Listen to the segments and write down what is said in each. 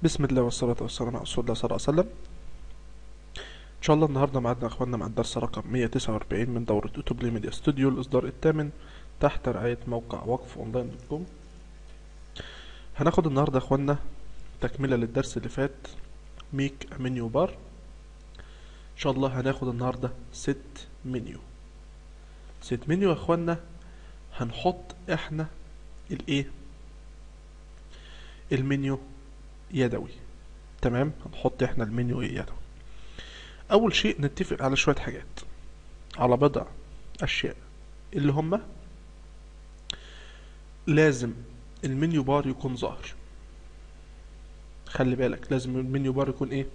بسم الله والصلاة والسلام على رسول الله صلى الله عليه وسلم إن شاء الله النهاردة معادنا يا أخواننا مع الدرس رقم 149 من دورة يوتيوب ميديا ستوديو الإصدار الثامن تحت رعاية موقع وقف أونلاين دوت كوم هناخد النهاردة يا أخواننا تكملة للدرس اللي فات ميك منيو بار إن شاء الله هناخد النهاردة ست منيو ست منيو يا أخواننا هنحط إحنا الإيه المنيو يدوي تمام هنحط احنا المنيو يدوي اول شيء نتفق على شوية حاجات على بضع اشياء اللي هما لازم المنيو بار يكون ظاهر خلي بالك لازم المنيو بار يكون ايه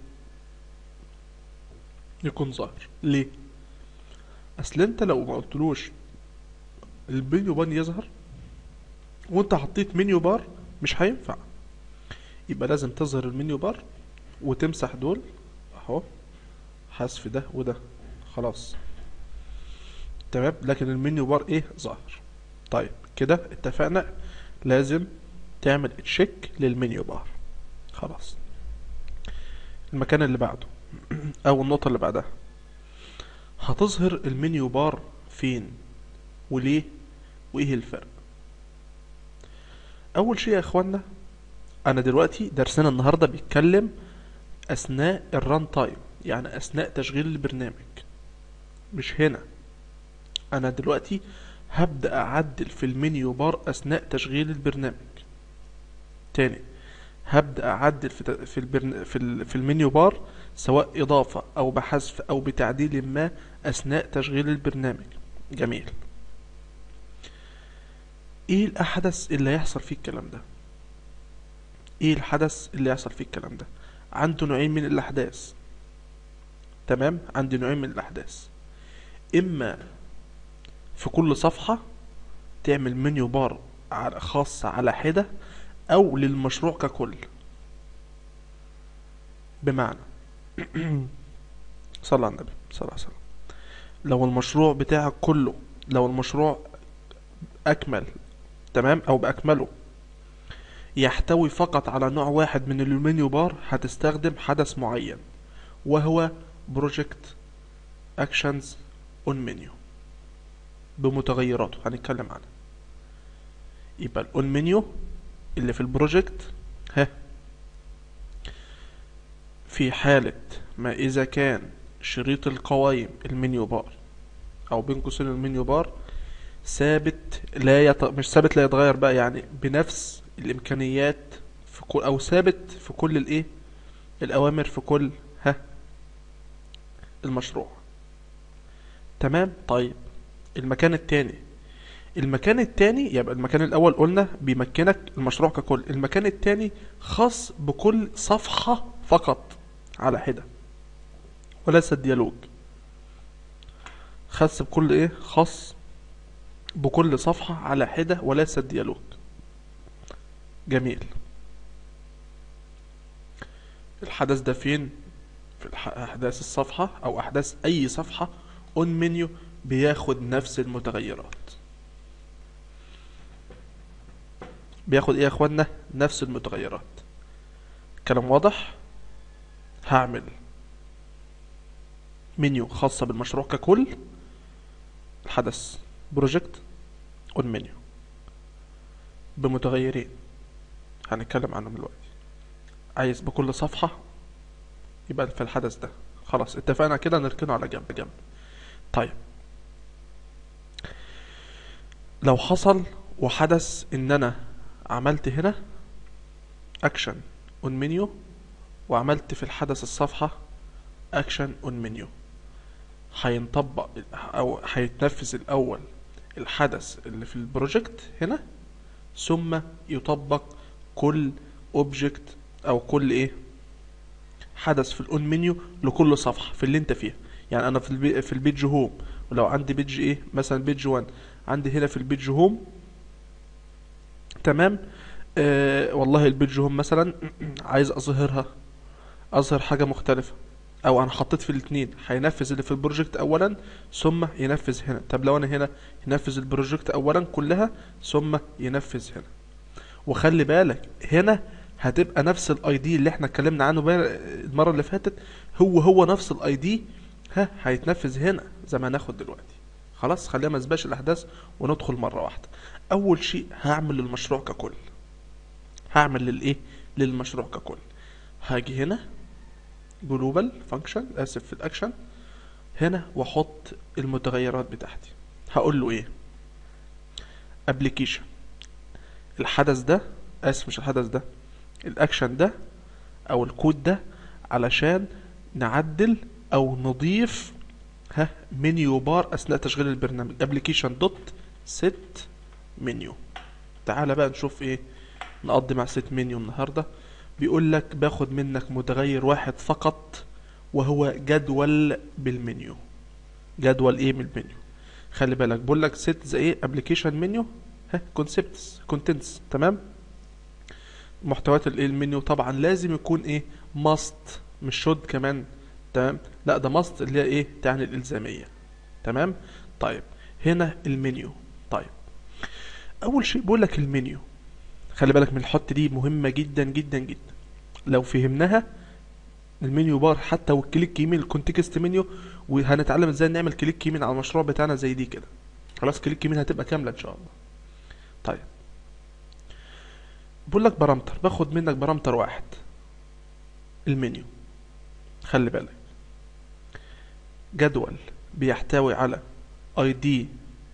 يكون ظاهر ليه اصل انت لو ما قلتلوش المنيو بار يظهر وانت حطيت منيو بار مش هينفع يبقى لازم تظهر المنيو بار وتمسح دول اهو حذف ده وده خلاص تمام لكن المنيو بار ايه ظاهر طيب كده اتفقنا لازم تعمل تشيك للمنيو بار خلاص المكان اللي بعده او النقطة اللي بعدها هتظهر المنيو بار فين وليه وايه الفرق اول شيء يا اخوانا انا دلوقتي درسنا النهارده بيتكلم اثناء الران تايم يعني اثناء تشغيل البرنامج مش هنا انا دلوقتي هبدا اعدل في المنيو بار اثناء تشغيل البرنامج تاني هبدا اعدل في ت- في البرن... في, ال... في المنيو بار سواء اضافه او بحذف او بتعديل ما اثناء تشغيل البرنامج جميل ايه الاحدث اللي هيحصل فيه الكلام ده ايه الحدث اللي يحصل فيه الكلام ده عنده نوعين من الاحداث تمام عندي نوعين من الاحداث اما في كل صفحة تعمل منيو بار على- خاص على حدة او للمشروع ككل بمعنى صلى على النبي صلى الله عليه وسلم لو المشروع بتاعك كله لو المشروع اكمل تمام او باكمله يحتوي فقط على نوع واحد من المنيو بار هتستخدم حدث معين وهو بروجكت اكشنز اون منيو بمتغيراته هنتكلم عنها يبقى الاون منيو اللي في البروجكت ها في حالة ما إذا كان شريط القوائم المنيو بار أو بين قوسين المنيو بار ثابت لا يت... مش ثابت لا يتغير بقى يعني بنفس الامكانيات في كل او ثابت في كل الايه الاوامر في كل ها المشروع تمام طيب المكان التاني المكان التاني يبقى المكان الاول قلنا بيمكنك المشروع ككل المكان التاني خاص بكل صفحة فقط على حدة وليس الديالوج خاص بكل ايه خاص بكل صفحة على حدة وليس الديالوج جميل الحدث ده فين في الح- احداث الصفحة او احداث اي صفحة اون منيو بياخد نفس المتغيرات بياخد ايه يا اخوانا نفس المتغيرات كلام واضح هعمل منيو خاصة بالمشروع ككل الحدث بروجكت اون منيو بمتغيرين هنتكلم عنهم دلوقتي عايز بكل صفحة يبقى في الحدث ده خلاص اتفقنا كده نركنه على جنب جنب طيب لو حصل وحدث ان انا عملت هنا اكشن اون منيو وعملت في الحدث الصفحة اكشن اون منيو هينطبق او هيتنفذ الاول الحدث اللي في البروجكت هنا ثم يطبق كل اوبجكت او كل ايه حدث في الاون منيو لكل صفحه في اللي انت فيها يعني انا في البي في البيج هوم ولو عندي بيج ايه مثلا بيج 1 عندي هنا في البيج هوم تمام آه والله البيج هوم مثلا عايز اظهرها اظهر حاجه مختلفه او انا حطيت في الاثنين هينفذ اللي في البروجكت اولا ثم ينفذ هنا طب لو انا هنا ينفذ البروجكت اولا كلها ثم ينفذ هنا وخلي بالك هنا هتبقى نفس الاي دي اللي احنا اتكلمنا عنه بقى المره اللي فاتت هو هو نفس الاي دي ها هيتنفذ هنا زي ما هناخد دلوقتي خلاص خلينا ما نسبقش الاحداث وندخل مره واحده اول شيء هعمل للمشروع ككل هعمل للايه للمشروع ككل هاجي هنا جلوبال فانكشن اسف في الاكشن هنا واحط المتغيرات بتاعتي هقول له ايه ابلكيشن الحدث ده اسف مش الحدث ده الاكشن ده او الكود ده علشان نعدل او نضيف ها منيو بار اثناء تشغيل البرنامج ابلكيشن دوت set منيو تعالى بقى نشوف ايه نقضي مع set منيو النهارده بيقول لك باخد منك متغير واحد فقط وهو جدول بالمنيو جدول ايه من المنيو خلي بالك بقول لك set زي ايه ابلكيشن منيو ها كونسبتس كونتنتس تمام محتويات الايه المنيو طبعا لازم يكون ايه ماست مش شود كمان تمام لا ده ماست اللي هي ايه تعني الالزاميه تمام طيب هنا المنيو طيب اول شيء بقول لك المنيو خلي بالك من الحط دي مهمه جدا جدا جدا لو فهمناها المنيو بار حتى والكليك يمين الكونتكست منيو وهنتعلم ازاي نعمل كليك يمين على المشروع بتاعنا زي دي كده خلاص كليك يمين هتبقى كامله ان شاء الله طيب بقول لك بارامتر باخد منك بارامتر واحد المنيو خلي بالك جدول بيحتوي على اي دي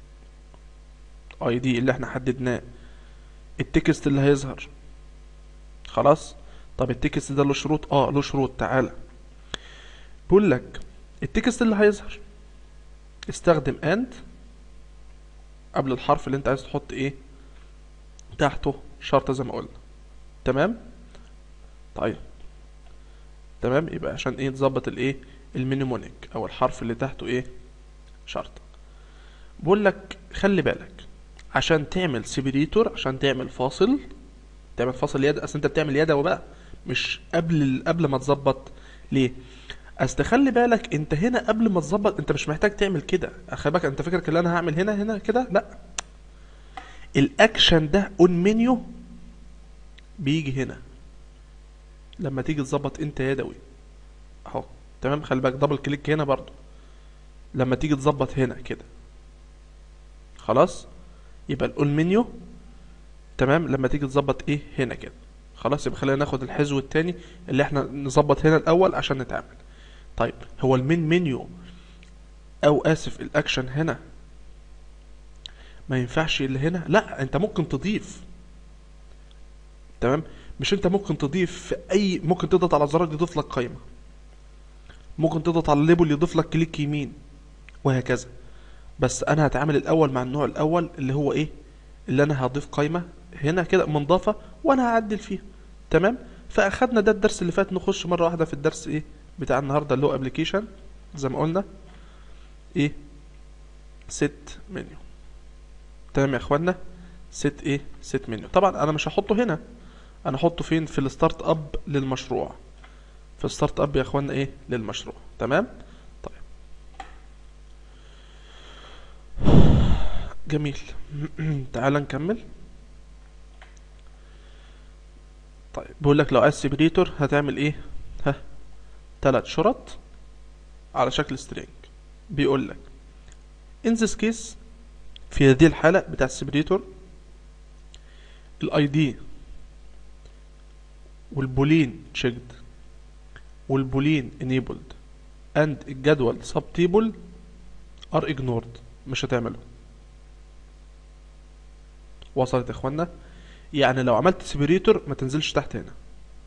اي دي اللي احنا حددناه التكست اللي هيظهر خلاص طب التكست ده له شروط اه له شروط تعالى بقول لك التكست اللي هيظهر استخدم اند قبل الحرف اللي انت عايز تحط ايه تحته شرطة زي ما قلنا تمام طيب تمام يبقى عشان ايه تظبط الايه المينيمونيك او الحرف اللي تحته ايه شرطة بقول لك خلي بالك عشان تعمل سيبريتور عشان تعمل فاصل تعمل فاصل يد اصل انت بتعمل يدوي بقى مش قبل قبل ما تظبط ليه اصل خلي بالك انت هنا قبل ما تظبط انت مش محتاج تعمل كده خلي بالك انت فاكر اللي انا هعمل هنا هنا كده لا الاكشن ده اون منيو بيجي هنا لما تيجي تظبط انت يدوي اهو تمام خلي بالك دبل كليك هنا برضو لما تيجي تظبط هنا كده خلاص يبقى الاون منيو تمام لما تيجي تظبط ايه هنا كده خلاص يبقى خلينا ناخد الحزو التاني اللي احنا نظبط هنا الاول عشان نتعامل طيب هو المين منيو او اسف الاكشن هنا ما ينفعش اللي هنا لا انت ممكن تضيف تمام مش انت ممكن تضيف في اي ممكن تضغط على زرار يضيف لك قائمه ممكن تضغط على الليبل يضيف لك كليك يمين وهكذا بس انا هتعامل الاول مع النوع الاول اللي هو ايه اللي انا هضيف قائمه هنا كده منضافه وانا هعدل فيها تمام فاخدنا ده الدرس اللي فات نخش مره واحده في الدرس ايه بتاع النهارده اللي هو ابلكيشن زي ما قلنا ايه ست منيو تمام يا اخوانا ست ايه ست منيو طبعا انا مش هحطه هنا انا احطه فين في الستارت اب للمشروع في الستارت اب يا اخوانا ايه للمشروع تمام طيب جميل تعال نكمل طيب بيقول لك لو عايز سيبريتور هتعمل ايه ها ثلاث شرط على شكل سترينج بيقول لك in this case في هذه الحالة بتاع السيبريتور الاي دي والبولين تشيكد والبولين enabled and الجدول sub table are ignored مش هتعمله وصلت يا اخوانا يعني لو عملت سيبريتور ما تنزلش تحت هنا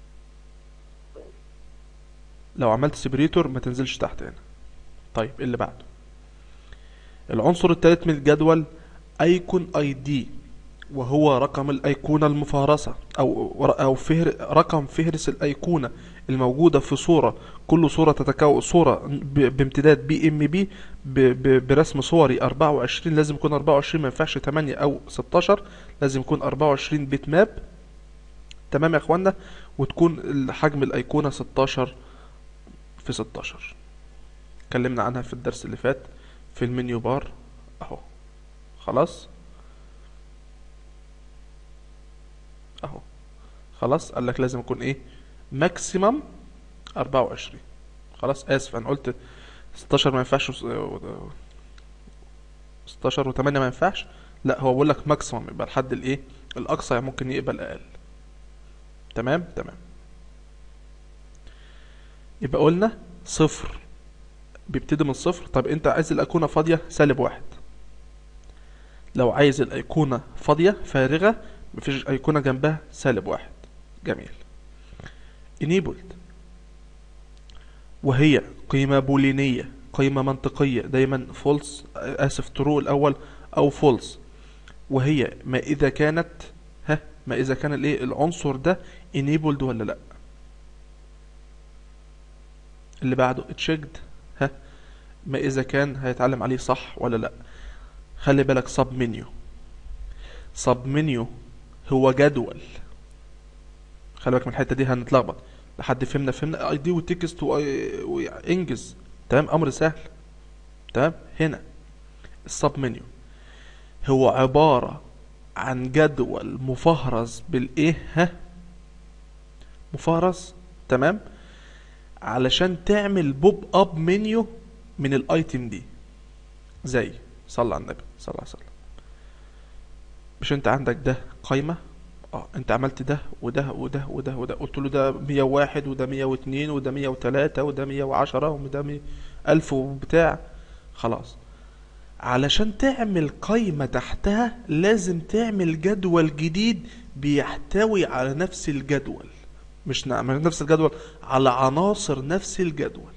لو عملت سيبريتور ما تنزلش تحت هنا طيب إيه اللي بعده العنصر الثالث من الجدول ايكون اي دي وهو رقم الايقونة المفهرسة او او فهر رقم فهرس الايقونة الموجودة في صورة كل صورة تتكون صورة ب- بامتداد بي ام بي برسم صوري 24 لازم يكون 24 ما ينفعش 8 او 16 لازم يكون 24 بيت ماب تمام يا اخوانا وتكون حجم الايقونة 16 في 16 اتكلمنا عنها في الدرس اللي فات في المنيو بار اهو خلاص اهو خلاص قال لك لازم يكون ايه ماكسيمم 24 خلاص اسف انا قلت 16 ما ينفعش وس- 16 و8 ما ينفعش لا هو بيقول لك ماكسيمم يبقى الحد الايه الاقصى يعني ممكن يقبل اقل تمام تمام يبقى قلنا صفر بيبتدي من صفر طب انت عايز الايقونة فاضية سالب واحد لو عايز الايقونة فاضية فارغة مفيش ايقونة جنبها سالب واحد جميل enabled وهي قيمة بولينية قيمة منطقية دايما false اسف true الاول او false وهي ما اذا كانت ها ما اذا كان الايه العنصر ده enabled ولا لا اللي بعده checked ها ما اذا كان هيتعلم عليه صح ولا لا خلي بالك sub menu sub menu هو جدول خلي بالك من الحته دي هنتلخبط لحد فهمنا فهمنا اي دي وتكست وانجز تمام امر سهل تمام هنا السب منيو هو عبارة عن جدول مفهرس بالايه ها مفهرس تمام علشان تعمل بوب اب منيو من الايتم دي زي صلى على النبي صلى الله عليه وسلم مش انت عندك ده قايمة اه انت عملت ده وده وده وده وده قلت له ده 101 وده 102 وده 103 وده 110 وده 100 ألف وبتاع خلاص علشان تعمل قايمة تحتها لازم تعمل جدول جديد بيحتوي على نفس الجدول مش نعمل نفس الجدول على عناصر نفس الجدول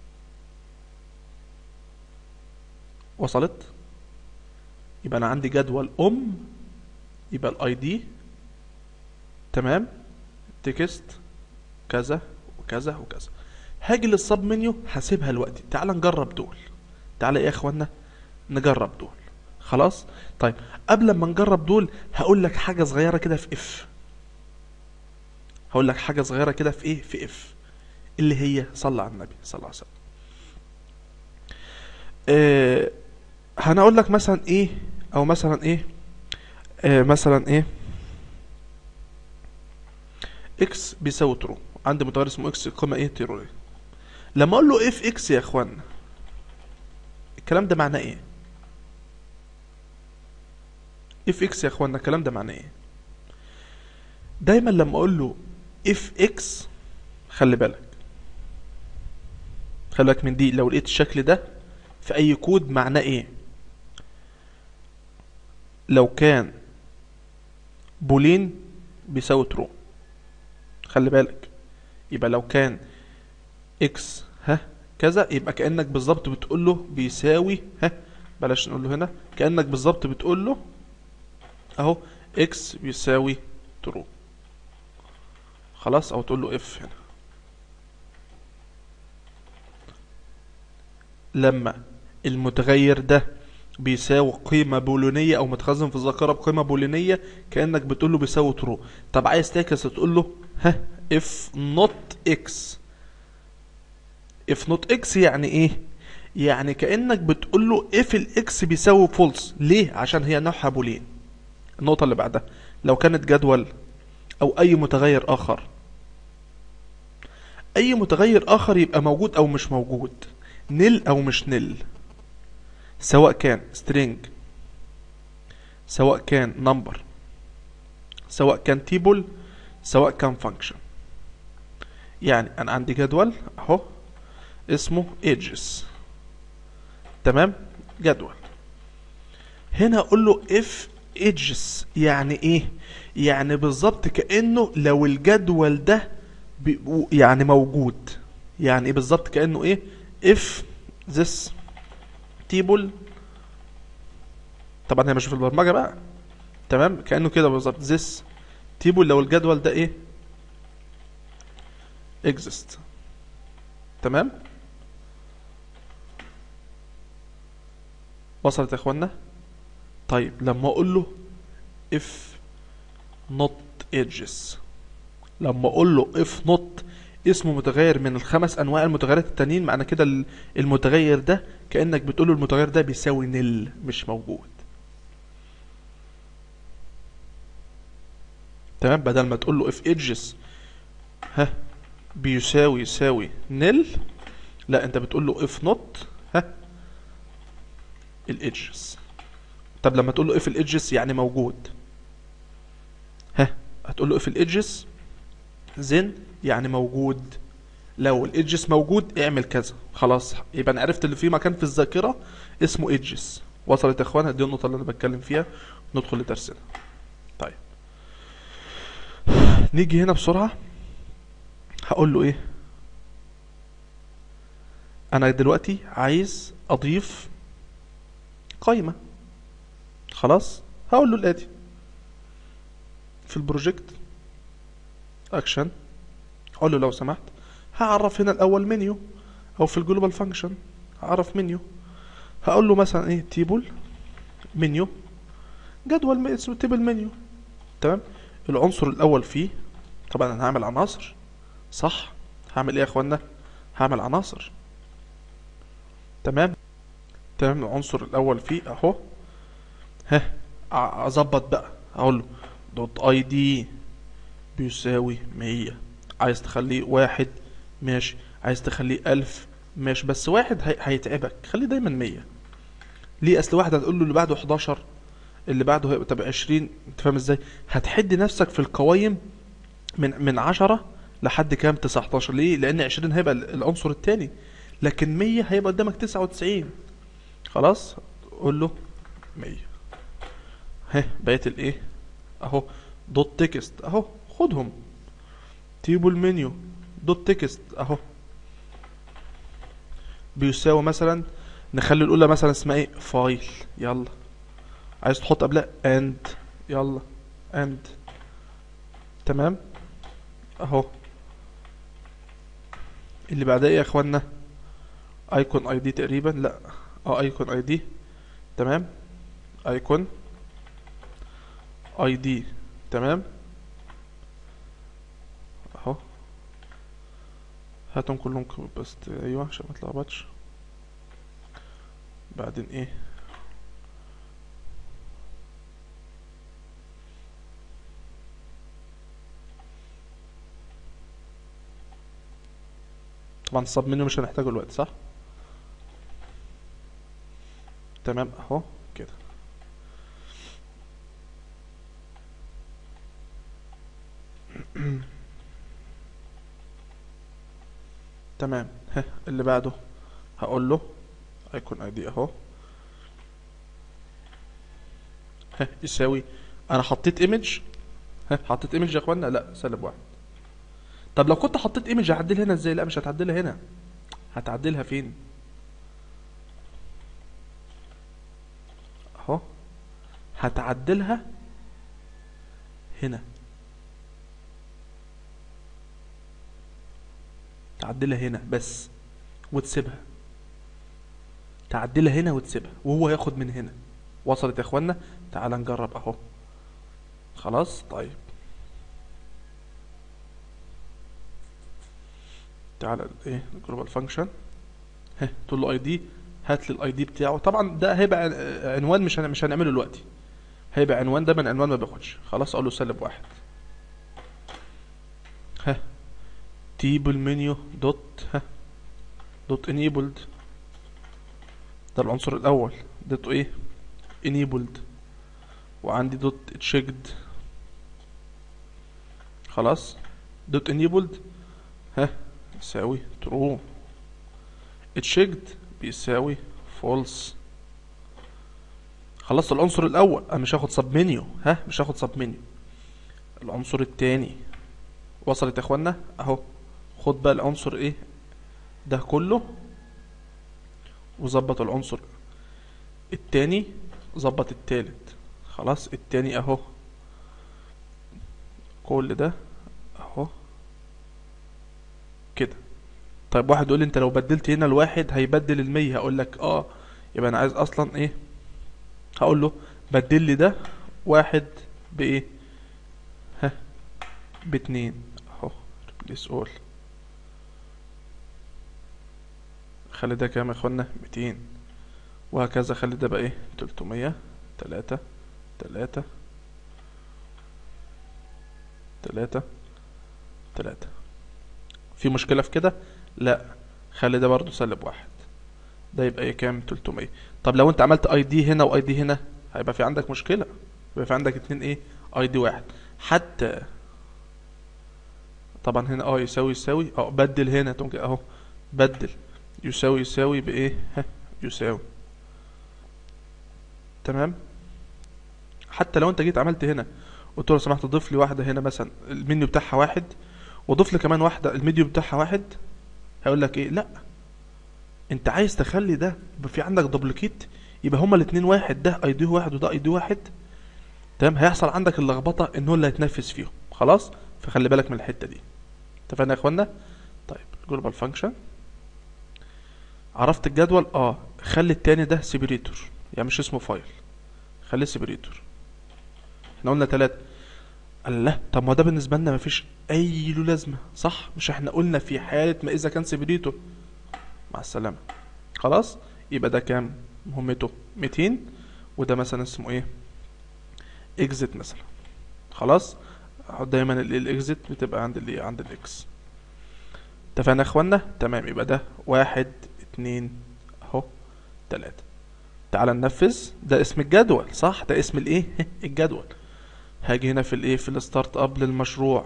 وصلت يبقى انا عندي جدول ام يبقى الاي دي تمام تكست كذا وكذا وكذا هاجي للسب منيو هسيبها دلوقتي تعال نجرب دول تعال يا اخوانا نجرب دول خلاص طيب قبل ما نجرب دول هقول لك حاجه صغيره كده في اف هقول لك حاجه صغيره كده في ايه في اف اللي هي صلى على النبي صلى الله عليه وسلم آه هنقول لك مثلا ايه او مثلا ايه آه مثلا ايه اكس بيساوي ترو عندي متغير اسمه اكس قيمه ايه تيروري لما اقول له اف اكس يا اخوانا الكلام ده معناه ايه اف اكس يا اخوانا الكلام ده معناه ايه دايما لما اقول له اف اكس خلي بالك خلي بالك من دي لو لقيت الشكل ده في اي كود معناه ايه لو كان بولين بيساوي ترو خلي بالك يبقى لو كان اكس ها كذا يبقى كأنك بالظبط بتقول له بيساوي ها بلاش نقول له هنا كأنك بالظبط بتقول له اهو اكس بيساوي ترو خلاص او تقول له اف هنا لما المتغير ده بيساوي قيمة بولينية او متخزن في الذاكرة بقيمة بولينية كأنك بتقول له بيساوي ترو طب عايز تعكس تقول له ها if not x if not x يعني ايه يعني كأنك بتقول له if الاكس بيساوي false ليه عشان هي نوعها بولين النقطة اللي بعدها لو كانت جدول او اي متغير اخر اي متغير اخر يبقى موجود او مش موجود نل او مش نل سواء كان string سواء كان number سواء كان تيبل سواء كان function يعني انا عندي جدول اهو اسمه ages تمام جدول هنا اقول له if ages يعني ايه يعني بالظبط كانه لو الجدول ده بي- يعني موجود يعني ايه بالظبط كانه ايه if this table طبعا هي مش في البرمجه بقى تمام كانه كده بالظبط this table لو الجدول ده ايه exist تمام وصلت يا اخوانا طيب لما اقول له if not edges لما اقول له if not اسمه متغير من الخمس انواع المتغيرات التانيين معنى كده ال- المتغير ده كانك بتقول له المتغير ده بيساوي نل مش موجود تمام بدل ما تقول له اف ايدجز ها بيساوي يساوي نل لا انت بتقول له اف نوت ها الايدجز طب لما تقول له اف الايدجز يعني موجود ها هتقول له اف الايدجز زين يعني موجود لو الايدجز موجود اعمل كذا خلاص يبقى انا عرفت اللي في مكان في الذاكره اسمه ايدجز وصلت يا اخوانا دي النقطه اللي انا بتكلم فيها ندخل لدرسنا طيب نيجي هنا بسرعه هقول له ايه انا دلوقتي عايز اضيف قائمه خلاص هقول له الاتي في البروجكت اكشن اقول له لو سمحت هعرف هنا الاول منيو او في الجلوبال فانكشن هعرف منيو هقول له مثلا ايه تيبل منيو جدول م- اسمه تيبل منيو تمام العنصر الاول فيه طبعا انا هعمل عناصر صح هعمل ايه يا اخوانا هعمل عناصر تمام تمام العنصر الاول فيه اهو ها أ- اظبط بقى اقول له دوت اي دي بيساوي مية عايز تخليه واحد ماشي عايز تخليه ألف ماشي بس واحد هي... هيتعبك خليه دايما مية ليه اصل واحد هتقول له اللي بعده 11 اللي بعده هيبقى تبقى 20 انت فاهم ازاي هتحد نفسك في القوايم من من 10 لحد كام 19 ليه لان 20 هيبقى ال- العنصر التاني لكن 100 هيبقى قدامك 99 خلاص قول له 100 ها بقيت الايه اهو دوت تكست اهو خدهم تيبل منيو دوت تكست اهو بيساوي مثلا نخلي الاولى مثلا اسمها ايه فايل يلا عايز تحط قبلها اند يلا اند تمام اهو اللي بعدها ايه يا اخوانا ايكون اي دي تقريبا لا اه ايكون اي دي تمام ايكون اي دي تمام اهو هاتهم كلهم كوبي بس ايوه عشان ما اتلخبطش بعدين ايه طبعا الصب منيو مش هنحتاجه دلوقتي صح تمام اهو كده تمام ها اللي بعده هقول له هيكون اي دي اهو ها يساوي انا حطيت ايمج ها حطيت ايمج يا اخوانا لا سالب واحد طب لو كنت حطيت ايمج هعدلها هنا ازاي لا مش هتعدلها هنا هتعدلها فين اهو هتعدلها هنا تعدلها هنا بس وتسيبها تعدلها هنا وتسيبها وهو ياخد من هنا وصلت يا اخوانا تعال نجرب اهو خلاص طيب تعال ايه جلوبال فانكشن ها تقول له اي دي هات لي الاي دي بتاعه طبعا ده هيبقى عن- عنوان مش هن- مش هنعمله دلوقتي هيبقى عنوان ده من عنوان ما بياخدش خلاص اقول له سالب واحد ها تيبل منيو دوت ها دوت انيبلد ده العنصر الاول دوت ايه انيبلد وعندي دوت تشيكد خلاص دوت انيبلد ها يساوي true اتشيكد بيساوي false خلصت العنصر الاول انا مش هاخد سب منيو ها مش هاخد سب منيو العنصر التاني وصلت يا اخوانا اهو خد بقى العنصر ايه ده كله وظبط العنصر التاني ظبط التالت خلاص التاني اهو كل ده اهو كده طيب واحد يقول لي انت لو بدلت هنا الواحد هيبدل المية هقول لك اه يبقى انا عايز اصلا ايه هقول له بدل لي ده واحد بايه ها باتنين اهو replace all خلي ده كام يا اخوانا ميتين وهكذا خلي ده بقى ايه تلتمية تلاتة تلاتة تلاتة تلاتة في مشكلة في كده لا خلي ده برضو سالب واحد ده يبقى ايه كام 300 طب لو انت عملت اي دي هنا واي دي هنا هيبقى في عندك مشكلة يبقى في عندك اتنين ايه اي دي واحد حتى طبعا هنا اه يساوي يساوي اه بدل هنا تقوم كده اهو بدل يساوي يساوي بايه ها يساوي تمام حتى لو انت جيت عملت هنا قلت له لو سمحت ضيف لي واحده هنا مثلا المنيو بتاعها واحد وضيف لي كمان واحده المنيو بتاعها واحد هيقول لك ايه لا انت عايز تخلي ده يبقى في عندك دوبليكيت يبقى هما الاتنين واحد ده اي دي واحد وده اي دي واحد تمام هيحصل عندك اللخبطه ان هو اللي هيتنفذ فيهم خلاص فخلي بالك من الحته دي اتفقنا يا اخوانا طيب جلوبال فانكشن عرفت الجدول اه خلي التاني ده سيبريتور يعني مش اسمه فايل خليه سيبريتور احنا قلنا تلاتة قال لا طب ما ده بالنسبة لنا مفيش أي له لازمة صح مش احنا قلنا في حالة ما إذا كان سيبريتور مع السلامة خلاص يبقى ده كام مهمته 200 وده مثلا اسمه ايه اكزit مثلا خلاص دايما الاكزit بتبقى عند الايه عند الاكس اتفقنا يا اخوانا تمام يبقى ده واحد اتنين اهو تلاتة تعال ننفذ ده اسم الجدول صح ده اسم الايه الجدول هاجي هنا في الايه في الستارت اب للمشروع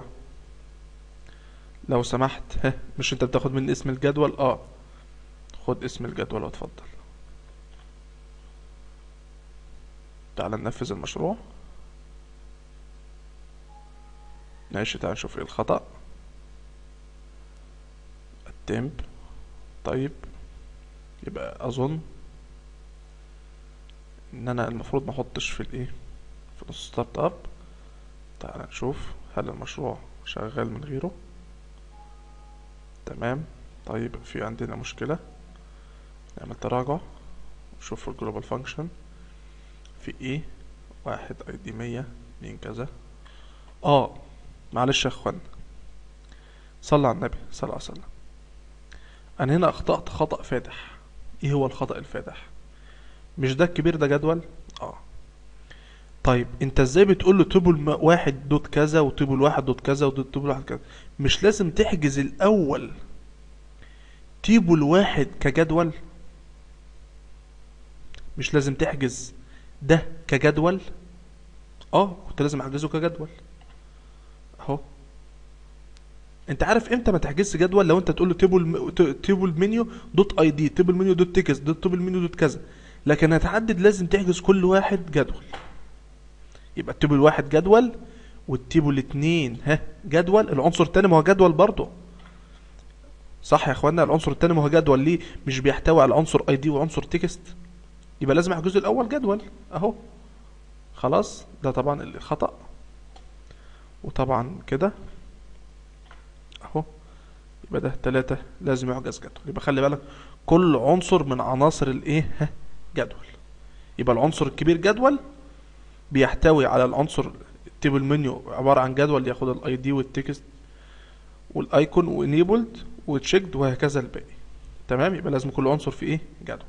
لو سمحت ها مش انت بتاخد من اسم الجدول اه خد اسم الجدول واتفضل تعال ننفذ المشروع ماشي تعال نشوف ايه الخطأ التمب طيب يبقى اظن ان انا المفروض ما احطش في الايه في الستارت اب تعال نشوف هل المشروع شغال من غيره تمام طيب في عندنا مشكلة نعمل تراجع نشوف الجلوبال فانكشن في ايه واحد اي دي مية اتنين كذا اه معلش يا اخوان صلى على النبي صلى الله عليه وسلم انا هنا اخطأت خطأ فادح ايه هو الخطأ الفادح مش ده الكبير ده جدول اه طيب انت ازاي بتقول له تيبل واحد دوت كذا وتيبل واحد دوت كذا ودوت تيبل واحد كذا مش لازم تحجز الاول تيبل واحد كجدول مش لازم تحجز ده كجدول اه كنت لازم احجزه كجدول اهو انت عارف امتى ما تحجزش جدول لو انت تقول له تيبل تيبل منيو دوت اي دي تيبل منيو دوت تكست دوت تيبل منيو دوت كذا لكن هتحدد لازم تحجز كل واحد جدول يبقى التيبل واحد جدول والتيبل اتنين ها جدول العنصر التاني ما هو جدول برضه صح يا اخوانا العنصر التاني ما هو جدول ليه مش بيحتوي على عنصر اي دي وعنصر تكست يبقى لازم احجزه الاول جدول اهو خلاص ده طبعا الخطأ وطبعا كده اهو يبقى ده تلاتة لازم يحجز جدول يبقى خلي بالك كل عنصر من عناصر الايه ها جدول يبقى العنصر الكبير جدول بيحتوي على العنصر التيبل منيو عبارة عن جدول ياخد الاي دي والتكست والايكون وانيبلد وتشيكد وهكذا الباقي تمام يبقى لازم كل عنصر فيه ايه جدول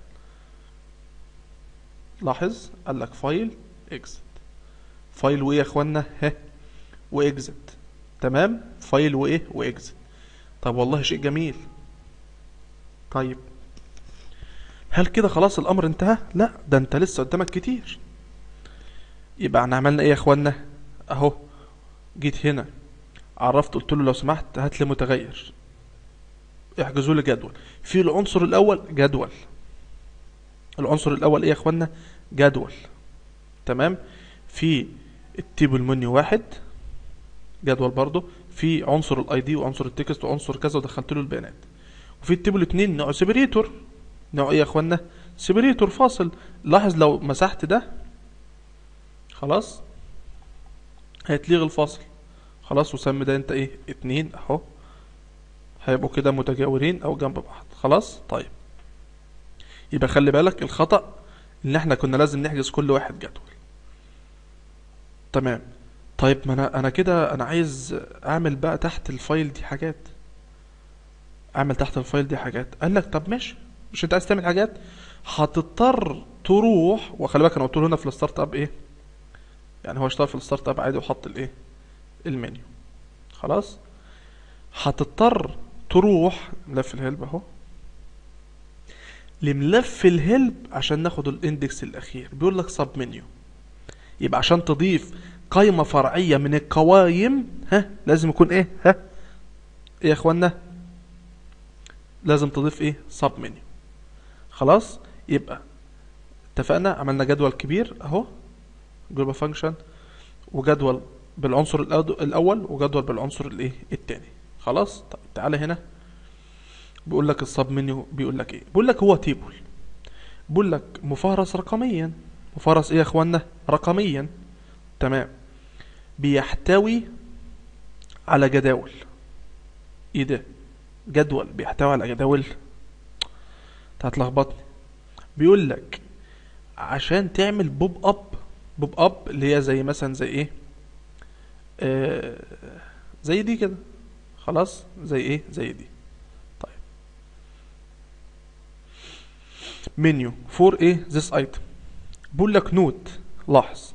لاحظ قال لك فايل اكزت فايل وايه يا اخوانا ها واكزت تمام فايل وايه واكزت طب والله شيء جميل طيب هل كده خلاص الامر انتهى لا ده انت لسه قدامك كتير يبقى احنا عملنا ايه يا اخوانا اهو جيت هنا عرفت قلت له لو سمحت هات لي متغير احجزوا لي جدول في العنصر الاول جدول العنصر الاول ايه يا اخوانا جدول تمام في التيبل منيو واحد جدول برضو في عنصر الاي دي وعنصر التكست وعنصر كذا ودخلت له البيانات وفي التيبل اتنين نوع سيبريتور نوع ايه يا اخوانا سيبريتور فاصل لاحظ لو مسحت ده خلاص هيتلغي الفاصل خلاص وسمي ده انت ايه اتنين اهو هيبقوا كده متجاورين او جنب بعض خلاص طيب يبقى خلي بالك الخطأ ان احنا كنا لازم نحجز كل واحد جدول تمام طيب ما انا انا كده انا عايز اعمل بقى تحت الفايل دي حاجات اعمل تحت الفايل دي حاجات قال لك طب ماشي مش انت عايز تعمل حاجات هتضطر تروح وخلي بالك انا قلت له هنا في الستارت اب ايه يعني هو اشتغل في الستارت اب عادي وحط الايه المنيو خلاص هتضطر تروح ملف الهلب اهو لملف الهلب عشان ناخد الاندكس الاخير بيقول لك سب منيو يبقى عشان تضيف قائمة فرعية من القوائم ها لازم يكون ايه ها ايه يا اخوانا لازم تضيف ايه سب منيو خلاص يبقى اتفقنا عملنا جدول كبير اهو جلوبال فانكشن وجدول بالعنصر الأد- الاول وجدول بالعنصر الايه التاني خلاص طب تعالى هنا بيقول لك السب منيو بيقول لك ايه بيقول لك هو تيبل بيقول لك مفهرس رقميا مفهرس ايه يا اخوانا رقميا تمام بيحتوي على جداول ايه ده جدول بيحتوي على جداول انت هتلخبطني بيقول لك عشان تعمل بوب اب بوب اب اللي هي زي مثلا زي ايه آه زي دي كده خلاص زي ايه زي دي طيب منيو فور ايه this item بقول لك نوت لاحظ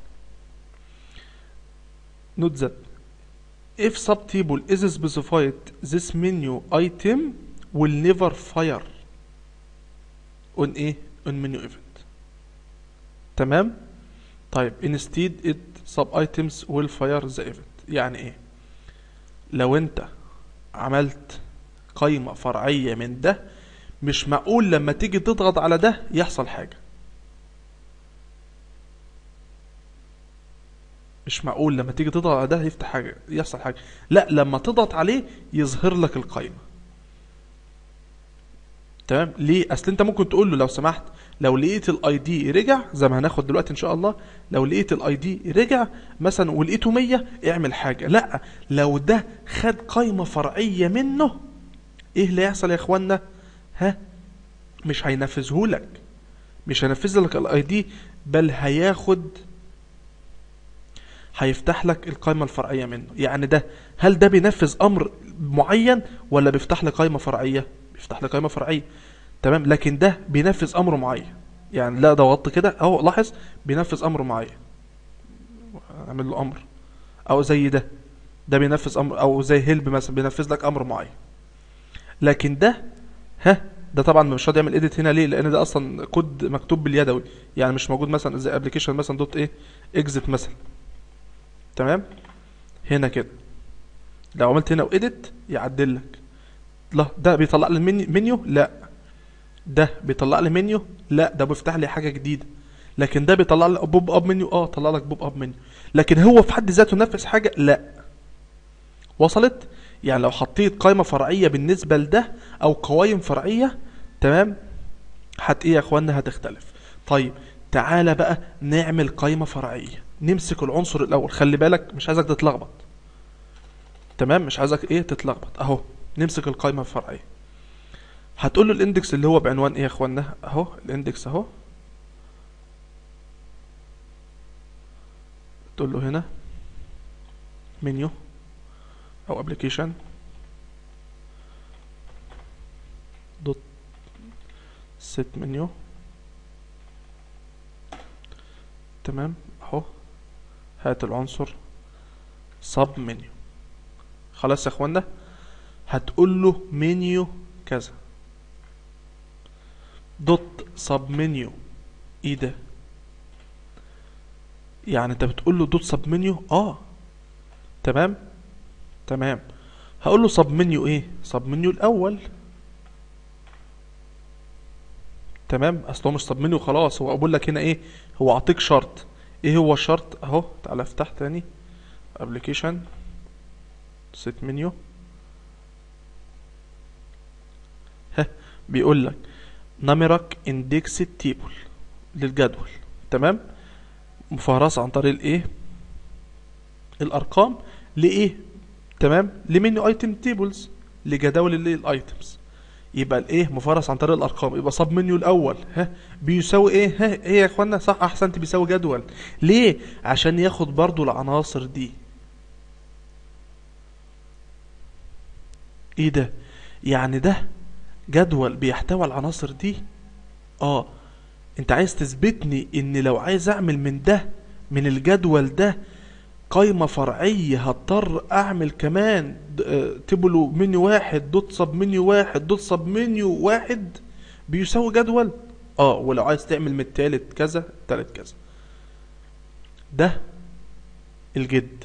نوت ذات if subtable is specified this menu item will never fire on ايه on menu event تمام طيب instead it sub items will fire the event يعني ايه لو انت عملت قايمة فرعية من ده مش معقول لما تيجي تضغط على ده يحصل حاجة مش معقول لما تيجي تضغط على ده يفتح حاجة يحصل حاجة لا لما تضغط عليه يظهر لك القايمة تمام ليه اصل انت ممكن تقول له لو سمحت لو لقيت الاي دي رجع زي ما هناخد دلوقتي ان شاء الله لو لقيت الاي دي رجع مثلا ولقيته 100 اعمل حاجه لا لو ده خد قايمه فرعيه منه ايه اللي هيحصل يا اخوانا ها مش هينفذه لك مش هينفذ لك الاي دي بل هياخد هيفتح لك القائمة الفرعية منه يعني ده هل ده بينفذ أمر معين ولا بيفتح لي قائمة فرعية بيفتح لي قائمة فرعية تمام لكن ده بينفذ أمر معين يعني لا ده وط كده أهو لاحظ بينفذ أمر معين اعمل له أمر أو زي ده ده بينفذ أمر أو زي هيلب مثلا بينفذ لك أمر معين لكن ده ها ده طبعا مش راضي يعمل اديت هنا ليه لان ده اصلا كود مكتوب باليدوي يعني مش موجود مثلا زي ابلكيشن مثلا دوت ايه اكزit مثلا تمام هنا كده لو عملت هنا وإيديت يعدل لك لا ده بيطلع لي المنيو منيو لا ده بيطلع لي منيو لا ده بيفتح لي حاجه جديده لكن ده بيطلع لي بوب اب منيو اه طلع لك بوب اب منيو لكن هو في حد ذاته نفذ حاجه لا وصلت يعني لو حطيت قائمه فرعيه بالنسبه لده او قوائم فرعيه تمام هت ايه يا اخوانا هتختلف طيب تعالى بقى نعمل قائمه فرعيه نمسك العنصر الاول خلي بالك مش عايزك تتلخبط تمام مش عايزك ايه تتلخبط اهو نمسك القائمه الفرعيه هتقول له الاندكس اللي هو بعنوان ايه يا اخوانا اهو الاندكس اهو تقول له هنا منيو او ابلكيشن دوت سيت منيو تمام اهو هات العنصر سب منيو خلاص يا اخوانا هتقول له منيو كذا دوت سب منيو ايه ده يعني انت بتقول له دوت سب منيو اه تمام تمام هقول له سب منيو ايه سب منيو الاول تمام اصل هو مش سب منيو خلاص هو اقول لك هنا ايه هو اعطيك شرط ايه هو الشرط اهو تعالى افتح تاني ابلكيشن سيت منيو ها بيقول لك نمرك اندكس التيبل للجدول تمام مفهرسة عن طريق الايه الارقام لايه تمام لمنيو ايتم تيبلز لجداول الايه الايتمز يبقى الايه مفرس عن طريق الارقام يبقى صب منيو الاول ها بيساوي ايه ها ايه يا اخوانا صح احسنت بيساوي جدول ليه عشان ياخد برضو العناصر دي ايه ده يعني ده جدول بيحتوي على العناصر دي اه انت عايز تثبتني ان لو عايز اعمل من ده من الجدول ده قايمة فرعية هضطر اعمل كمان د- آه، تبلو منيو واحد دوت سب منيو واحد دوت سب منيو واحد بيساوي جدول اه ولو عايز تعمل من التالت كذا التالت كذا ده الجد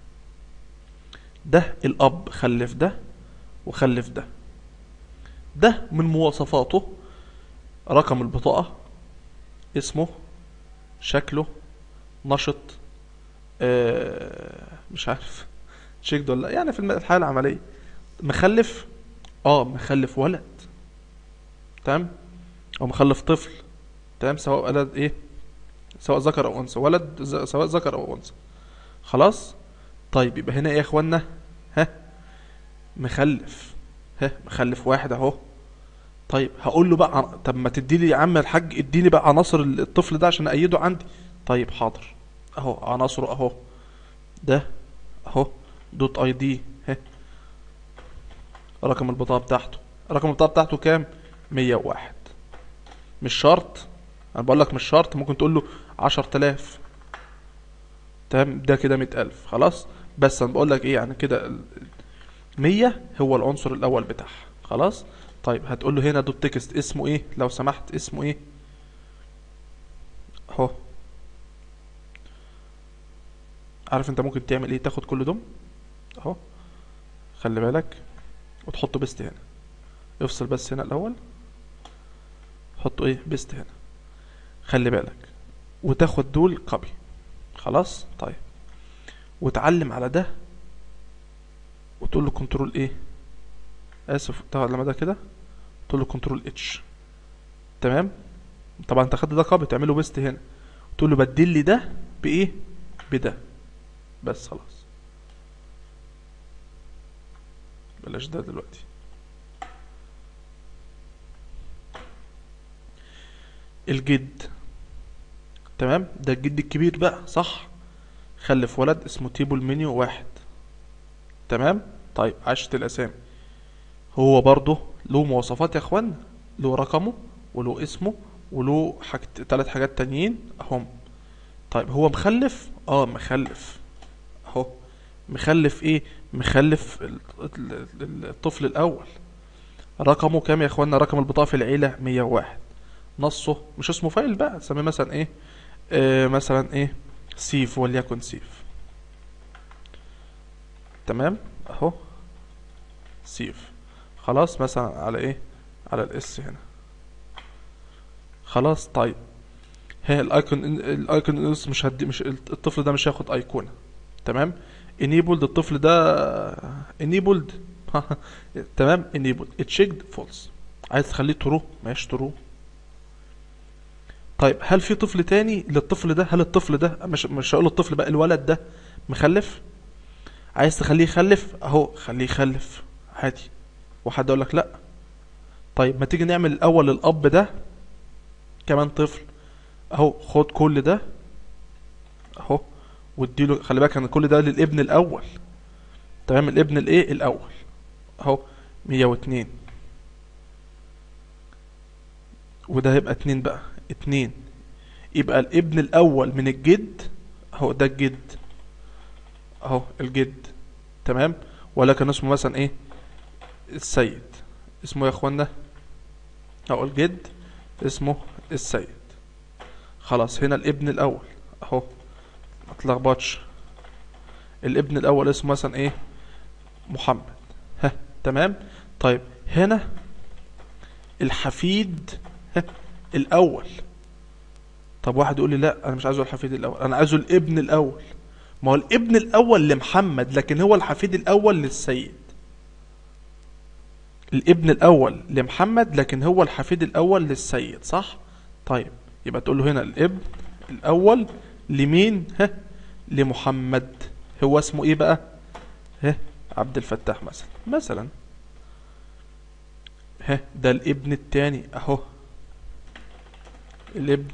ده الاب خلف ده وخلف ده ده من مواصفاته رقم البطاقة اسمه شكله نشط آه مش عارف تشيك ولا لأ، يعني في الم- الحالة العملية مخلف اه مخلف ولد تمام او مخلف طفل تمام سواء ولد ايه سواء ذكر او انثى ولد ز- سواء ذكر او انثى خلاص طيب يبقى هنا ايه يا اخوانا ها مخلف ها مخلف واحد اهو طيب هقول له بقى عن- طب ما تدي لي يا عم الحاج اديني بقى عناصر الطفل ده عشان ايده عندي طيب حاضر اهو عناصره اهو ده اهو دوت اي دي ها رقم البطاقة بتاعته رقم البطاقة بتاعته كام 101 مش شرط انا بقول لك مش شرط ممكن تقول له 10000 تمام ده كده 100000 خلاص بس انا بقول لك ايه يعني كده ال- 100 هو العنصر الاول بتاعها خلاص طيب هتقول له هنا دوت تكست اسمه ايه لو سمحت اسمه ايه اهو عارف انت ممكن تعمل ايه تاخد كل دول اهو خلي بالك وتحطه بيست هنا افصل بس هنا الاول حطه ايه بيست هنا خلي بالك وتاخد دول كوبي خلاص طيب وتعلم على ده وتقول له كنترول ايه اسف تاخد لما ده كده تقول له كنترول اتش تمام طبعا انت خدت ده كوبي تعمله بيست هنا تقول له بدل لي ده بايه بده بس خلاص بلاش ده دلوقتي الجد تمام ده الجد الكبير بقى صح خلف ولد اسمه تيبل منيو واحد تمام طيب عشت الاسامي هو برضه له مواصفات يا اخوان له رقمه وله اسمه وله حاجت تلات حاجات تانيين اهم طيب هو مخلف اه مخلف اهو مخلف ايه مخلف ال- ال- ال- الطفل الاول رقمه كام يا اخوانا رقم البطاقة في العيلة 101 نصه مش اسمه فايل بقى سميه مثلا ايه آه مثلا ايه سيف وليكن سيف تمام اهو سيف خلاص مثلا على ايه على الاس هنا خلاص طيب ها الايكون الايكون اس مش هدي مش الطفل ده مش هياخد ايقونه تمام enabled الطفل ده enabled تمام enabled checked false عايز تخليه ترو ماشي ترو طيب هل في طفل تاني للطفل ده هل الطفل ده مش مش هقول الطفل بقى الولد ده مخلف عايز تخليه يخلف اهو خليه يخلف عادي وحد يقول لك لا طيب ما تيجي نعمل الاول للاب ده كمان طفل اهو خد كل ده اهو واديله خلي بالك ان كل ده للابن الاول تمام الابن الايه الاول اهو 102 وده هيبقى اتنين بقى اتنين يبقى الابن الاول من الجد اهو ده الجد اهو الجد تمام ولكن اسمه مثلا ايه السيد اسمه يا اخوانا اهو الجد اسمه السيد خلاص هنا الابن الاول اهو ما تلخبطش الابن الاول اسمه مثلا ايه محمد ها تمام طيب هنا الحفيد ها الاول طب واحد يقول لي لا انا مش عايزه الحفيد الاول انا عايزه الابن الاول ما هو الابن الاول لمحمد لكن هو الحفيد الاول للسيد الابن الاول لمحمد لكن هو الحفيد الاول للسيد صح طيب يبقى تقول له هنا الابن الاول لمين ها لمحمد هو اسمه ايه بقى ها عبد الفتاح مثلا مثلا ها ده الابن التاني اهو الابن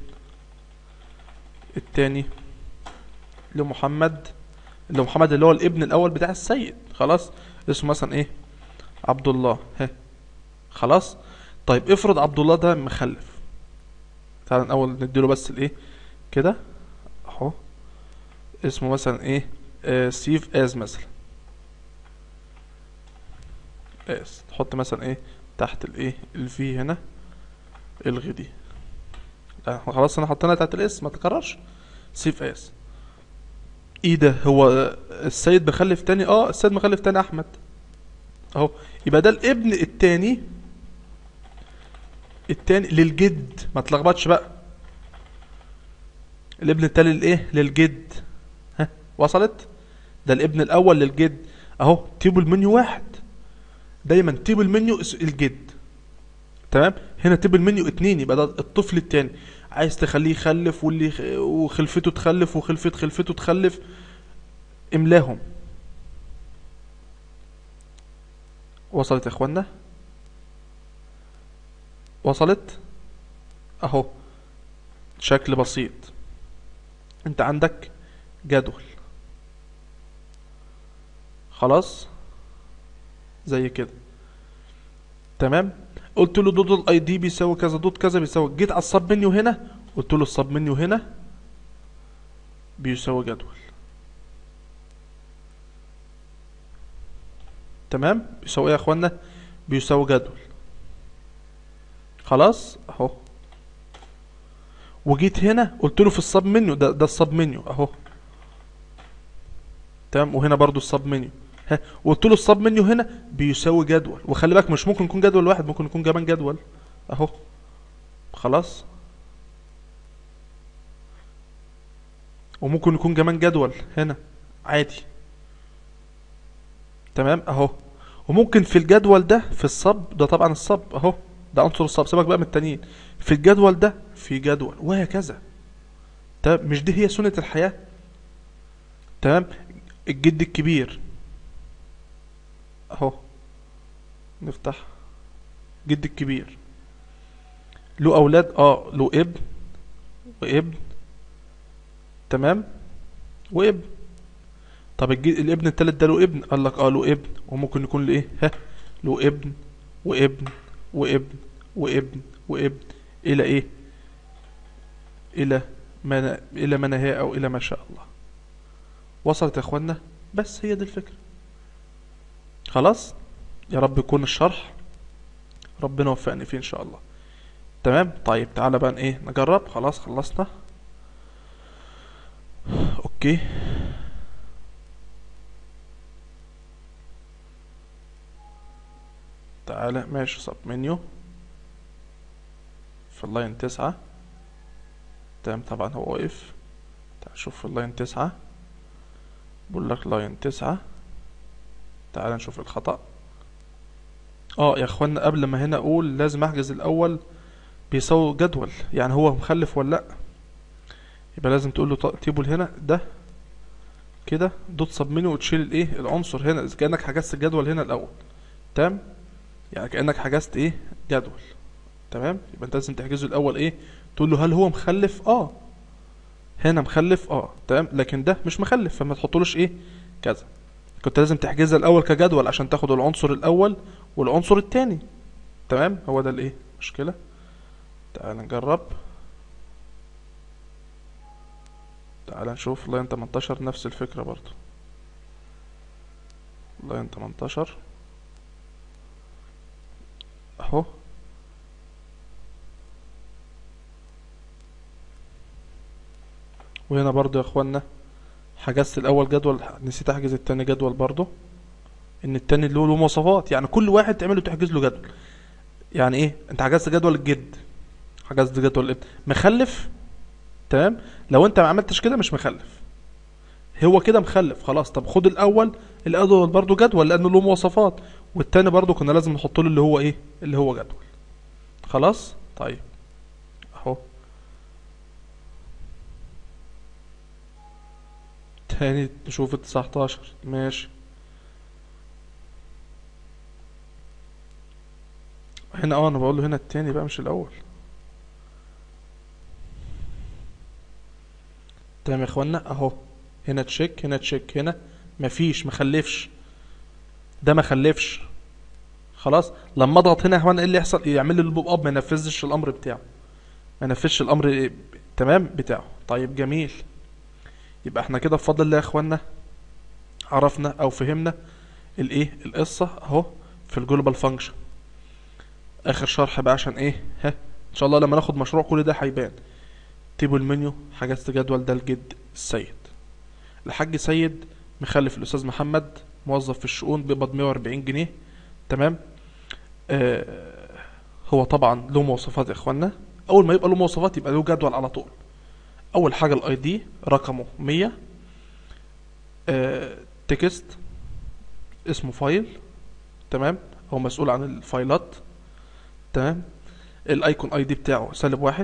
التاني لمحمد اللي محمد اللي هو الابن الاول بتاع السيد خلاص اسمه مثلا ايه عبد الله ها خلاص طيب افرض عبد الله ده مخلف تعال الاول نديله بس الايه كده اهو اسمه مثلا ايه سيف از مثلا اس تحط مثلا ايه تحت الايه الفي هنا الغي دي لا، احنا خلاص انا حطينا تحت الاس ما تكررش سيف اس ايه ده هو السيد مخلف تاني اه السيد مخلف تاني احمد اهو يبقى ده الابن التاني التاني للجد ما تلخبطش بقى الابن التاني للايه للجد ها وصلت ده الابن الاول للجد اهو تيبل منيو واحد دايما تيبل منيو اس- الجد تمام هنا تيبل منيو اتنين يبقى ده الطفل التاني عايز تخليه يخلف واللي يخ- وخلفته تخلف وخلفت خلفته تخلف املاهم وصلت يا اخوانا وصلت اهو شكل بسيط انت عندك جدول خلاص زي كده تمام قلت له دوت الاي دي بيساوي كذا دوت كذا بيساوي جيت على السب منيو هنا قلت له السب منيو هنا بيساوي جدول تمام بيساوي ايه يا اخوانا بيساوي جدول خلاص اهو وجيت هنا قلت له في السب منيو ده ده السب منيو اهو تمام وهنا برضو السب منيو ها وقلت له السب منيو هنا بيساوي جدول وخلي بالك مش ممكن يكون جدول واحد ممكن يكون كمان جدول اهو خلاص وممكن يكون كمان جدول هنا عادي تمام اهو وممكن في الجدول ده في الصب ده طبعا الصب اهو ده عنصر الصب سيبك بقى من التانيين في الجدول ده في جدول وهكذا تمام مش دي هي سنة الحياة تمام الجد الكبير اهو نفتح جد الكبير له اولاد اه له ابن وابن تمام وابن طب الج- الابن التالت ده له ابن قال لك اه له ابن وممكن يكون له ايه ها له ابن وابن وابن وابن وابن الى ايه الى ما ن- الى ما نهاية او الى ما شاء الله وصلت يا اخوانا بس هي دي الفكرة خلاص يا رب يكون الشرح ربنا وفقني فيه ان شاء الله تمام طيب تعالى بقى ايه نجرب خلاص خلصنا اوكي تعالى ماشي سب منيو في اللاين تسعة تمام طبعا هو واقف تعال نشوف في اللاين تسعة بقول لك لاين تسعة تعال نشوف الخطأ اه يا اخوانا قبل ما هنا اقول لازم احجز الاول بيساوي جدول يعني هو مخلف ولا لا يبقى لازم تقول له تيبل هنا ده كده دوت سب منيو وتشيل الايه العنصر هنا اذا كانك حجزت الجدول هنا الاول تمام يعني كانك حجزت ايه جدول تمام يبقى انت لازم تحجزه الاول ايه تقول له هل هو مخلف اه هنا مخلف اه تمام لكن ده مش مخلف فما تحطلوش ايه كذا كنت لازم تحجزها الاول كجدول عشان تاخد العنصر الاول والعنصر التاني تمام هو ده الايه مشكلة تعال نجرب تعال نشوف لاين 18 نفس الفكرة برضو لاين 18 اهو وهنا برضو يا اخوانا حجزت الاول جدول نسيت احجز التاني جدول برضو ان التاني اللي هو له مواصفات يعني كل واحد تعمل له تحجز له جدول يعني ايه انت حجزت جدول الجد حجزت جدول الابن مخلف تمام لو انت ما عملتش كده مش مخلف هو كده مخلف خلاص طب خد الاول الاول برضو جدول لانه له مواصفات والتاني برضو كنا لازم نحط له اللي هو ايه اللي هو جدول خلاص طيب اهو تاني نشوف ال 19 ماشي هنا اه انا بقول له هنا التاني بقى مش الاول تمام يا اخوانا اهو هنا تشيك هنا تشيك هنا مفيش مخلفش ده مخلفش خلاص لما اضغط هنا يا اخوانا ايه اللي يحصل يعمل لي البوب اب ما ينفذش الامر بتاعه ما ينفذش الامر إيه؟ تمام بتاعه طيب جميل يبقى احنا كده بفضل الله يا اخوانا عرفنا او فهمنا الايه القصه اهو في الجلوبال فانكشن اخر شرح بقى عشان ايه ها ان شاء الله لما ناخد مشروع كل ده هيبان تيبل منيو حجزت جدول ده الجد السيد الحاج سيد مخلف الاستاذ محمد موظف في الشؤون بيقبض 140 جنيه تمام آه هو طبعا له مواصفات يا اخوانا اول ما يبقى له مواصفات يبقى له جدول على طول اول حاجه الاي دي رقمه 100 آه تكست اسمه فايل تمام هو مسؤول عن الفايلات تمام الايكون اي دي بتاعه سالب واحد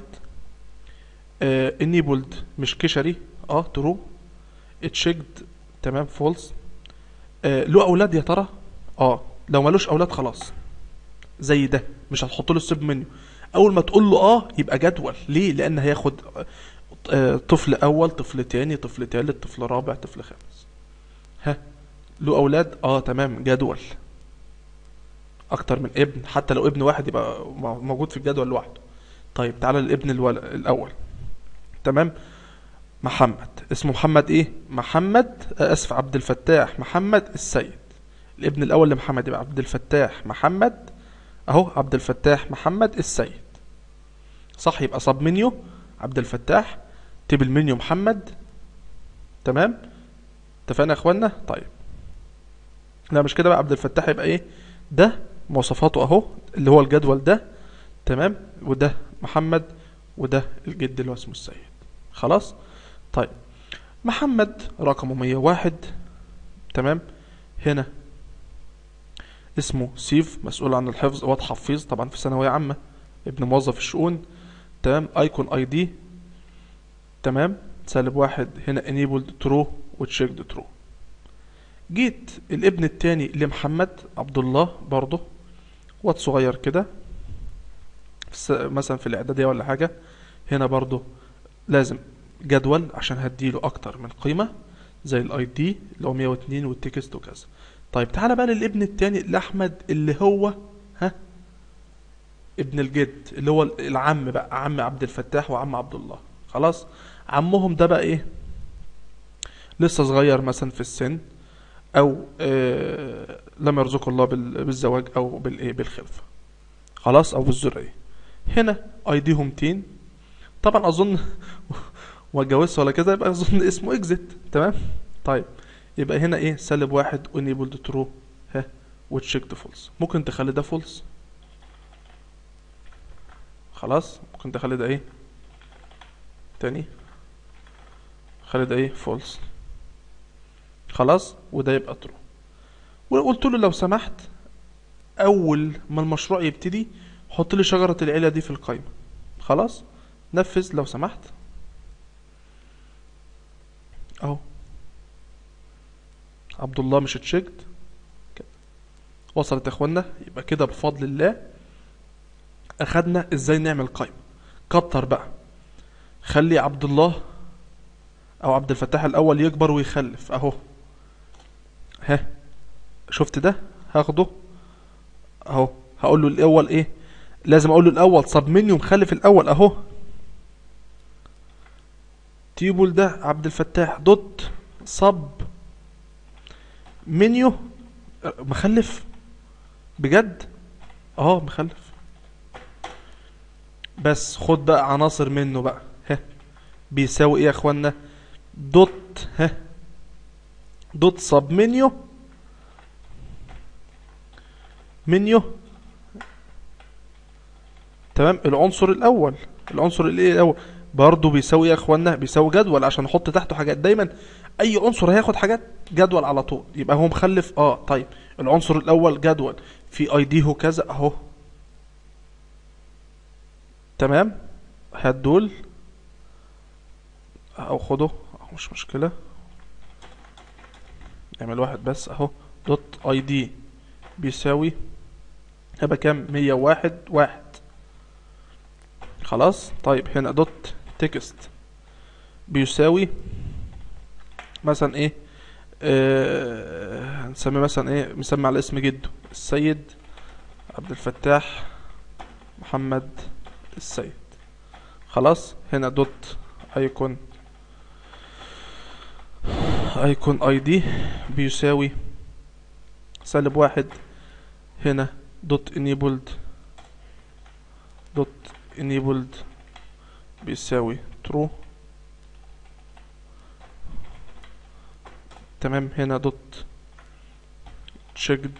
انيبلد مش كشري اه ترو اتشيكد تمام فولس آه له اولاد يا ترى اه لو ملوش اولاد خلاص زي ده مش هتحط له السب منيو اول ما تقول له اه يبقى جدول ليه لان هياخد آه طفل اول طفل تاني طفل تالت طفل رابع طفل خامس ها له اولاد اه تمام جدول اكتر من ابن حتى لو ابن واحد يبقى موجود في الجدول لوحده طيب تعالى للابن الول... الاول تمام محمد اسمه محمد ايه محمد اسف عبد الفتاح محمد السيد الابن الاول لمحمد يبقى عبد الفتاح محمد اهو عبد الفتاح محمد السيد صح يبقى صب منيو عبد الفتاح تيبل منيو محمد تمام اتفقنا يا اخوانا طيب لا مش كده بقى عبد الفتاح يبقى ايه ده مواصفاته اهو اللي هو الجدول ده تمام وده محمد وده الجد اللي هو اسمه السيد خلاص طيب محمد رقمه 101 تمام هنا اسمه سيف مسؤول عن الحفظ واد حفيظ طبعا في ثانويه عامه ابن موظف الشؤون تمام ايكون اي دي تمام سالب واحد هنا enabled true وتشيكد true جيت الابن التاني لمحمد عبد الله برضه واد صغير كده مثلا في الاعداديه ولا حاجه هنا برضه لازم جدول عشان هديله اكتر من قيمه زي الاي دي اللي هو 102 والتكست وكذا طيب تعالى بقى للابن التاني لاحمد اللي هو ها ابن الجد اللي هو العم بقى عم عبد الفتاح وعم عبد الله خلاص عمهم ده بقى ايه لسه صغير مثلا في السن او آه لم يرزقه الله بالزواج او بالايه بالخلفه خلاص او بالذريه هنا ايديهم 200 طبعا اظن ما اتجوزش ولا كده يبقى اظن اسمه اكزيت تمام طيب يبقى هنا ايه سالب واحد انيبلد ترو ها وتشيكد فولس ممكن تخلي ده فولس خلاص ممكن تخلي ده ايه تاني خلي ده ايه فولس خلاص وده يبقى ترو وقلت له لو سمحت اول ما المشروع يبتدي حط لي شجرة العيلة دي في القائمة خلاص نفذ لو سمحت اهو عبد الله مش اتشيكد وصلت يا اخوانا يبقى كده بفضل الله اخدنا ازاي نعمل قائمة كتر بقى خلي عبد الله او عبد الفتاح الاول يكبر ويخلف اهو ها شفت ده هاخده اهو هقول له الاول ايه لازم اقول له الاول صب منيو مخلف الاول اهو تيبل ده عبد الفتاح دوت صب منيو مخلف بجد اه مخلف بس خد بقى عناصر منه بقى ها بيساوي ايه يا اخوانا دوت ها دوت صب منيو منيو تمام العنصر الاول العنصر الايه الاول برضه بيساوي ايه يا اخوانا بيساوي جدول عشان احط تحته حاجات دايما اي عنصر هياخد حاجات جدول على طول يبقى هو مخلف اه طيب العنصر الاول جدول في اي دي هو كذا اهو تمام هات دول او خده اهو مش مشكله نعمل واحد بس اهو دوت اي دي بيساوي هيبقى كام مية واحد واحد خلاص طيب هنا دوت تكست بيساوي مثلا ايه آه هنسمي مثلا ايه مسمي على اسم جده السيد عبد الفتاح محمد السيد خلاص هنا دوت ايكون ايكون اي دي بيساوي سالب واحد هنا دوت enabled دوت enabled بيساوي true تمام هنا دوت checked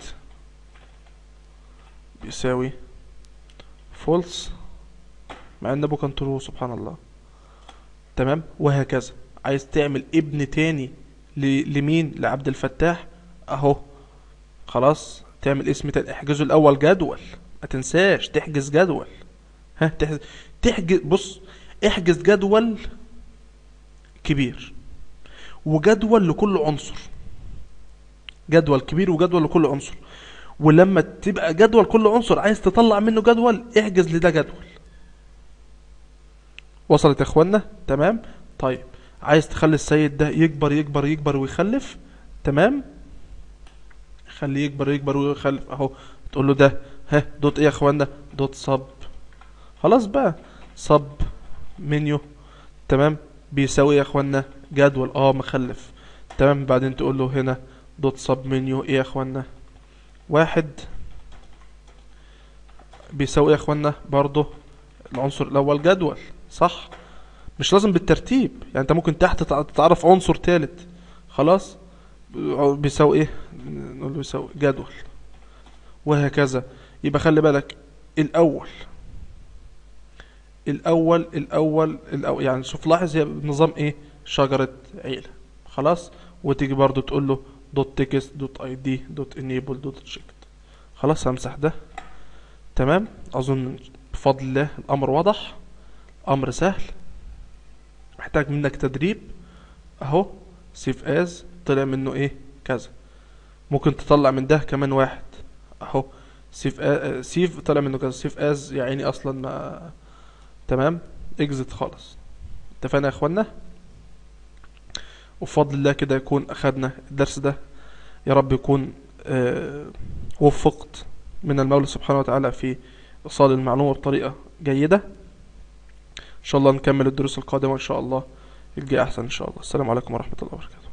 بيساوي false مع ان ابو كان true سبحان الله تمام وهكذا عايز تعمل ابن تاني ل- لمين لعبد الفتاح اهو خلاص تعمل اسم تاني احجزه الاول جدول ما تنساش تحجز جدول ها تحجز, تحجز بص احجز جدول كبير وجدول لكل عنصر جدول كبير وجدول لكل عنصر ولما تبقى جدول كل عنصر عايز تطلع منه جدول احجز لده جدول وصلت يا اخوانا تمام طيب عايز تخلي السيد ده يكبر يكبر يكبر ويخلف تمام خليه يكبر يكبر ويخلف اهو تقول له ده ها دوت ايه يا اخوانا دوت صب خلاص بقى صب منيو تمام بيساوي إيه يا اخوانا جدول اه مخلف تمام بعدين تقول له هنا دوت صب منيو ايه يا اخوانا واحد بيساوي ايه يا اخوانا برضه العنصر الاول جدول صح مش لازم بالترتيب يعني انت ممكن تحت تع- تعرف عنصر تالت خلاص بيساوي ايه نقول له بيساوي جدول وهكذا يبقى خلي بالك الاول الاول الاول الاول يعني شوف لاحظ هي بنظام ايه شجرة عيلة خلاص وتيجي برضو تقول له دوت تكست دوت اي دي دوت انيبل دوت تشيكت خلاص همسح ده تمام اظن بفضل الله الامر واضح امر سهل محتاج منك تدريب اهو سيف از طلع منه ايه كذا ممكن تطلع من ده كمان واحد اهو سيف آ... سيف طلع منه كذا سيف از يا عيني اصلا ما تمام اكزت خالص اتفقنا يا اخوانا وبفضل الله كده يكون اخدنا الدرس ده يا رب يكون آه وفقت من المولى سبحانه وتعالى في ايصال المعلومة بطريقة جيدة ان شاء الله نكمل الدروس القادمة ان شاء الله الجاي احسن ان شاء الله السلام عليكم ورحمة الله وبركاته